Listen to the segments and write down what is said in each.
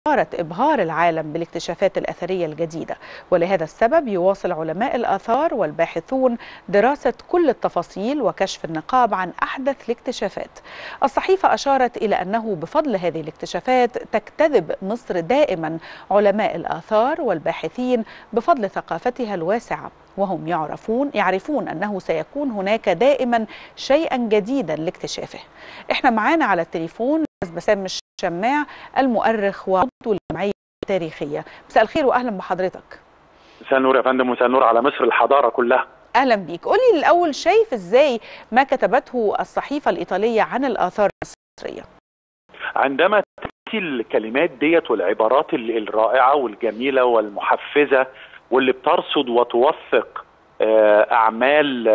إثارة إبهار العالم بالاكتشافات الأثرية الجديدة ولهذا السبب يواصل علماء الآثار والباحثون دراسة كل التفاصيل وكشف النقاب عن أحدث الاكتشافات الصحيفة أشارت إلى أنه بفضل هذه الاكتشافات تجتذب مصر دائما علماء الآثار والباحثين بفضل ثقافتها الواسعة وهم يعرفون يعرفون أنه سيكون هناك دائما شيئا جديدا لاكتشافه احنا معانا على التليفون بسام الشماع المؤرخ وعضو الجمعيه التاريخيه مساء الخير واهلا بحضرتك مساء النور يا فندم مساء النور على مصر الحضاره كلها اهلا بيك قولي الاول شايف ازاي ما كتبته الصحيفه الايطاليه عن الاثار المصريه عندما تأتي الكلمات ديت والعبارات الرائعه والجميله والمحفزه واللي بترصد وتوثق اعمال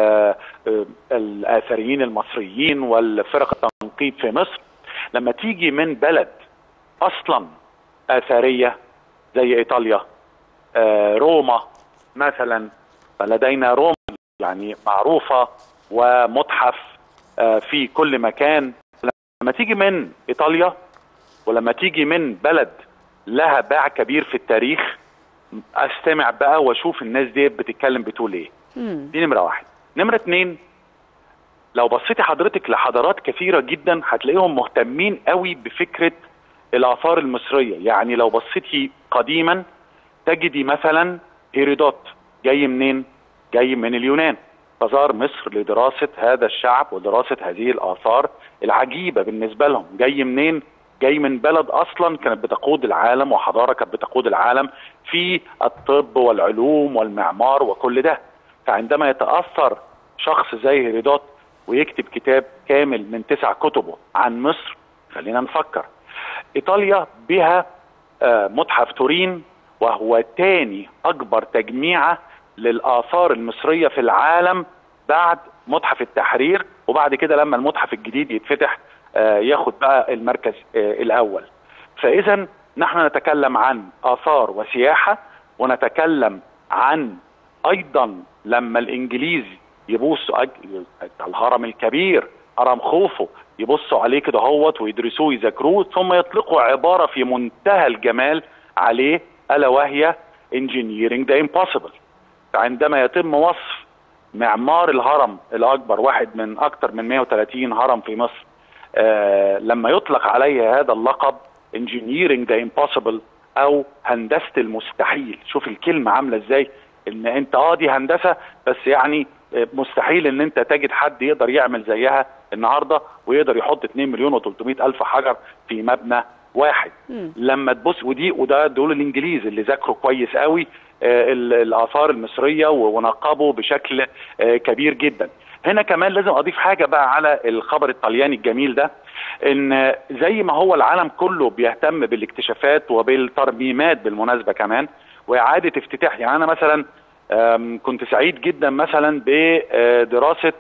الاثريين المصريين والفرق التنقيب في مصر لما تيجي من بلد اصلا اثريه زي ايطاليا آه روما مثلا فلدينا روما يعني معروفه ومتحف آه في كل مكان لما تيجي من ايطاليا ولما تيجي من بلد لها باع كبير في التاريخ استمع بقى واشوف الناس دي بتتكلم بتقول ايه دي نمره واحد نمره اتنين لو بصيتي حضرتك لحضارات كثيره جدا هتلاقيهم مهتمين قوي بفكره الاثار المصريه يعني لو بصيتي قديما تجدي مثلا هيرودوت جاي منين جاي من اليونان فزار مصر لدراسه هذا الشعب ودراسه هذه الاثار العجيبه بالنسبه لهم جاي منين جاي من بلد اصلا كانت بتقود العالم وحضاره كانت بتقود العالم في الطب والعلوم والمعمار وكل ده فعندما يتاثر شخص زي هيرودوت ويكتب كتاب كامل من تسع كتبه عن مصر خلينا نفكر ايطاليا بها متحف تورين وهو تاني اكبر تجميعه للاثار المصريه في العالم بعد متحف التحرير وبعد كده لما المتحف الجديد يتفتح ياخد بقى المركز الاول فاذا نحن نتكلم عن اثار وسياحه ونتكلم عن ايضا لما الانجليز يبصوا الهرم الكبير هرم خوفو يبصوا عليه كده هوت ويدرسوه يذاكروه ثم يطلقوا عباره في منتهى الجمال عليه الا وهي engineering the impossible فعندما يتم وصف معمار الهرم الاكبر واحد من اكثر من 130 هرم في مصر آه لما يطلق عليه هذا اللقب engineering the impossible او هندسه المستحيل شوف الكلمه عامله ازاي ان انت اه دي هندسه بس يعني مستحيل ان انت تجد حد يقدر يعمل زيها النهارده ويقدر يحط 2 مليون و300 الف حجر في مبنى واحد م. لما تبص ودي وده دول الانجليز اللي ذاكروا كويس قوي آه الاثار المصريه ونقبوا بشكل آه كبير جدا هنا كمان لازم اضيف حاجه بقى على الخبر الطلياني الجميل ده ان زي ما هو العالم كله بيهتم بالاكتشافات وبالترميمات بالمناسبه كمان واعاده افتتاح يعني انا مثلا كنت سعيد جدا مثلا بدراسه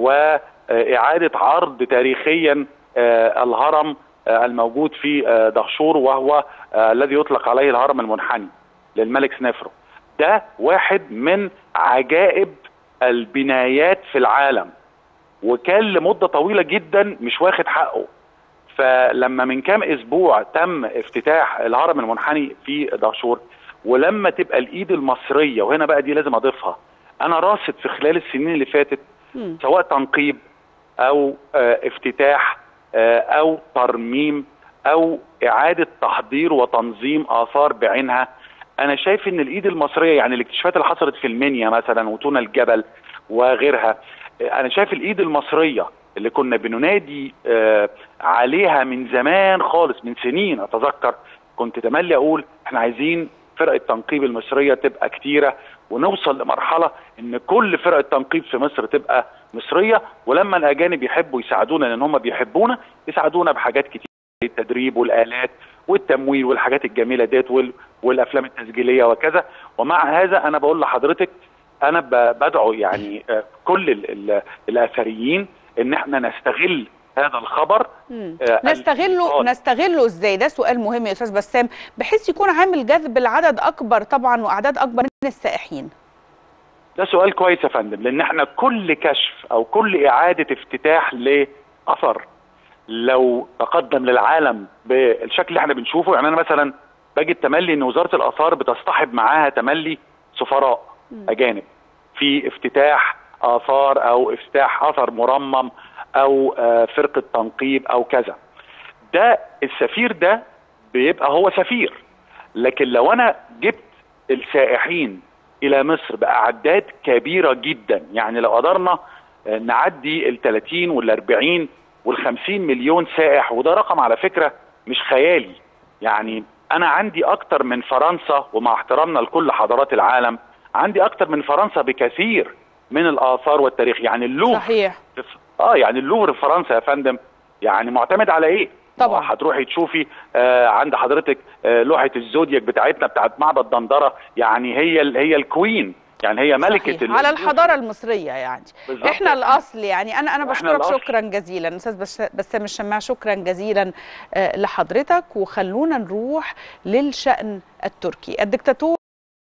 واعاده عرض تاريخيا الهرم الموجود في دهشور وهو الذي يطلق عليه الهرم المنحني للملك سنفرو ده واحد من عجائب البنايات في العالم وكان لمده طويله جدا مش واخد حقه فلما من كام اسبوع تم افتتاح الهرم المنحني في دهشور ولما تبقى الايد المصريه وهنا بقى دي لازم اضيفها انا راصد في خلال السنين اللي فاتت م. سواء تنقيب او آه افتتاح آه او ترميم او اعاده تحضير وتنظيم اثار بعينها انا شايف ان الايد المصريه يعني الاكتشافات اللي حصلت في المنيا مثلا وتونا الجبل وغيرها انا شايف الايد المصريه اللي كنا بننادي آه عليها من زمان خالص من سنين اتذكر كنت تملي اقول احنا عايزين فرق التنقيب المصريه تبقى كتيره ونوصل لمرحله ان كل فرق التنقيب في مصر تبقى مصريه ولما الاجانب يحبوا يساعدونا لان هم بيحبونا يساعدونا بحاجات كتير التدريب والالات والتمويل والحاجات الجميله ديت والافلام التسجيليه وكذا ومع هذا انا بقول لحضرتك انا بدعو يعني كل ال ال الاثريين ان احنا نستغل هذا الخبر آه نستغله نستغله ازاي ده سؤال مهم يا استاذ بسام بحيث يكون عامل جذب العدد اكبر طبعا واعداد اكبر من السائحين ده سؤال كويس يا فندم لان احنا كل كشف او كل اعاده افتتاح لاثر لو تقدم للعالم بالشكل اللي احنا بنشوفه يعني انا مثلا بجد تملي ان وزاره الاثار بتصطحب معاها تملي سفراء اجانب في افتتاح اثار او افتتاح اثر مرمم او آه، فرقه تنقيب او كذا ده السفير ده بيبقى هو سفير لكن لو انا جبت السائحين الى مصر باعداد كبيره جدا يعني لو قدرنا آه، نعدي ال 30 وال 40 وال 50 مليون سائح وده رقم على فكره مش خيالي يعني انا عندي اكتر من فرنسا ومع احترامنا لكل حضارات العالم عندي اكتر من فرنسا بكثير من الاثار والتاريخ يعني اللوفر صحيح اه يعني اللوفر في فرنسا يا فندم يعني معتمد على ايه؟ طبعا. ما هتروحي تشوفي آه عند حضرتك آه لوحه الزودياك بتاعتنا بتاعت معبد دندره يعني هي ال- هي الكوين يعني هي ملكه صحيح. ال- على الحضاره المصريه يعني بالظبط. احنا الاصل يعني انا انا إحنا بشكرك الأصل. شكرا جزيلا استاذ بش- بسام الشماع شكرا جزيلا آه، لحضرتك وخلونا نروح للشان التركي الدكتاتور